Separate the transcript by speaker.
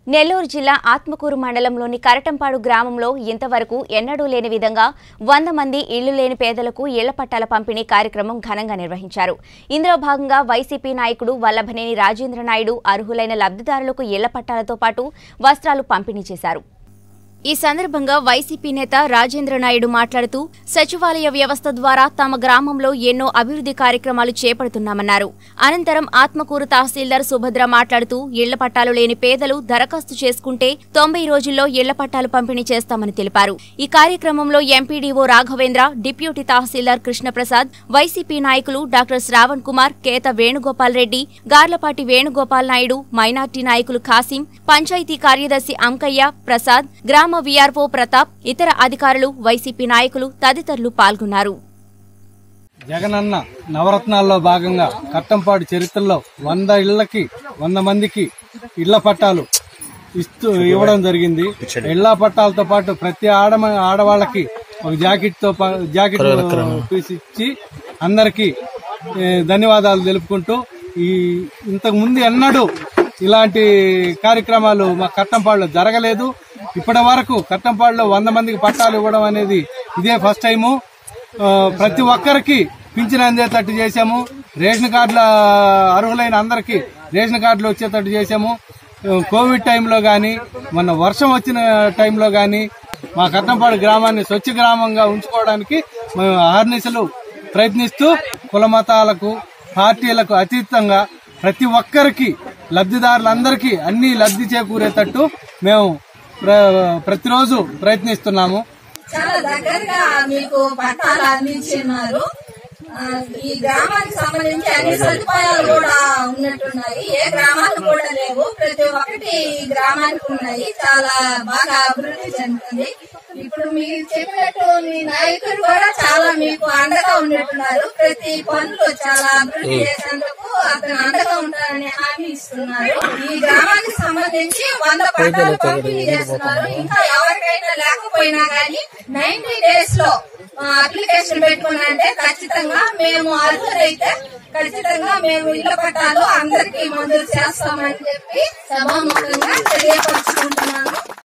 Speaker 1: నెల్లూరు జిల్లా ఆత్మకూరు మండలంలోని కరటంపాడు గ్రామంలో ఇంతవరకు ఎన్నడూ లేని విధంగా వంద మంది ఇళ్లు లేని పేదలకు ఇళ్ల పట్టాల పంపిణీ కార్యక్రమం ఘనంగా నిర్వహించారు ఇందులో భాగంగా వైసీపీ నాయకుడు వల్లభనేని రాజేంద్ర నాయుడు అర్హులైన లబ్ధిదారులకు ఇళ్ల పట్టాలతో పాటు వస్త్రాలు పంపిణీ చేశారు ఈ సందర్భంగా వైసీపీ నేత రాజేంద్ర నాయుడు మాట్లాడుతూ సచివాలయ వ్యవస్థ ద్వారా తమ గ్రామంలో ఎన్నో అభివృద్ధి కార్యక్రమాలు చేపడుతున్నామన్నారు అనంతరం ఆత్మకూరు తహసీల్దార్ సుభద్ర మాట్లాడుతూ ఇళ్ల పట్టాలు లేని పేదలు దరఖాస్తు చేసుకుంటే తొంభై రోజుల్లో ఇళ్ల పట్టాలు పంపిణీ చేస్తామని తెలిపారు ఈ కార్యక్రమంలో MPDO Raghavendra deputy tahsildar Krishnaprasad YCP నాయకులు డాక్టర్ శ్రావణ్ కుమార్ కేత వేణుగోపాల్ రెడ్డి గార్లపాటి వేణుగోపాల్ నాయుడు మైనార్టీ నాయకులు ఖాసిం పంచాయతీ కార్యదర్శి అంకయ్య ప్రసాద్ గ్రామ వీఆర్ఓ ప్రతాప్ ఇతర అధికారులు వైసీపీ నాయకులు తదితరులు పాల్గొన్నారు
Speaker 2: జగనన్న నవరత్నాల్లో భాగంగా కట్టంపాడు చరిత్రలో వంద ఇళ్లకి వంద మందికి ఇళ్ల పట్టాలు ఇస్తూ ఇవ్వడం జరిగింది ఇళ్ల పట్టాలతో పాటు ప్రతి ఆడ ఆడవాళ్ళకి ఒక జాకెట్ తో పా- జాకెట్ పీస్ ఇచ్చి అందరికి ధన్యవాదాలు తెలుపుకుంటూ ఈ ఇంతకు ముందు ఎన్నడూ ఇలాంటి కార్యక్రమాలు మా కట్టంపాడులో జరగలేదు ఇప్పటి వరకు కట్టంపాడులో వంద మందికి పట్టాలు ఇవ్వడం అనేది ఇదే ఫస్ట్ టైము ఆ, ప్రతి ఒక్కరికి పింఛన్ అందేటట్టు చేశాము రేషన్ కార్డుల అర్హులైన అందరికి రేషన్ కార్డులు వచ్చేటట్టు చేశాము ఆ, కోవిడ్ టైంలో కానీ మొన్న వర్షం వచ్చిన టైంలో కానీ మా కట్టంపాడు గ్రామాన్ని స్వచ్ఛ గ్రామంగా ఉంచుకోవడానికి మేము అహర్నిశలు ప్రయత్నిస్తూ కుల మతాలకు పార్టీలకు అతీతంగా ప్రతి ఒక్కరికి లబ్ధిదారులందరికీ అన్ని లబ్ధి చేకూరేటట్టు మేము ప్ర- ప్రతిరోజు ప్రయత్నిస్తున్నాము
Speaker 3: చాలా దగ్గరగా మీకు పట్టాలు అందించినారు ఆ, ఈ గ్రామానికి సంబంధించి అన్ని సదుపాయాలు కూడా ఉన్నట్టున్నాయి ఏ గ్రామాలు కూడా లేవు ప్రతి ఒక్కటి ఈ గ్రామానికి ఉన్నాయి చాలా బాగా అభివృద్ధి చెందుతుంది ఇప్పుడు మీరు చెప్పినట్టు మీ నాయకులు కూడా చాలా మీకు అండగా ఉన్నట్టున్నారు ప్రతి పనులు చాలా అభివృద్ధి చేసేందుకు అతను అండగా ఉంటారని హామీ ఇస్తున్నారు ఈ గ్రామానికి సంబంధించి వంద పట్టాలు పంపిణీ చేస్తున్నారు ఇంకా ఎవరికైనా లేకపోయినా గానీ నైన్టీ డేస్ లో అప్లికేషన్ పెట్టుకున్నారంటే ఖచ్చితంగా మేము అర్హులైతే ఖచ్చితంగా మేము ఇళ్ల పట్టాలు అందరికీ మంజూరు చేస్తామని చెప్పి సభాముఖంగా తెలియపరుచుకుంటున్నాను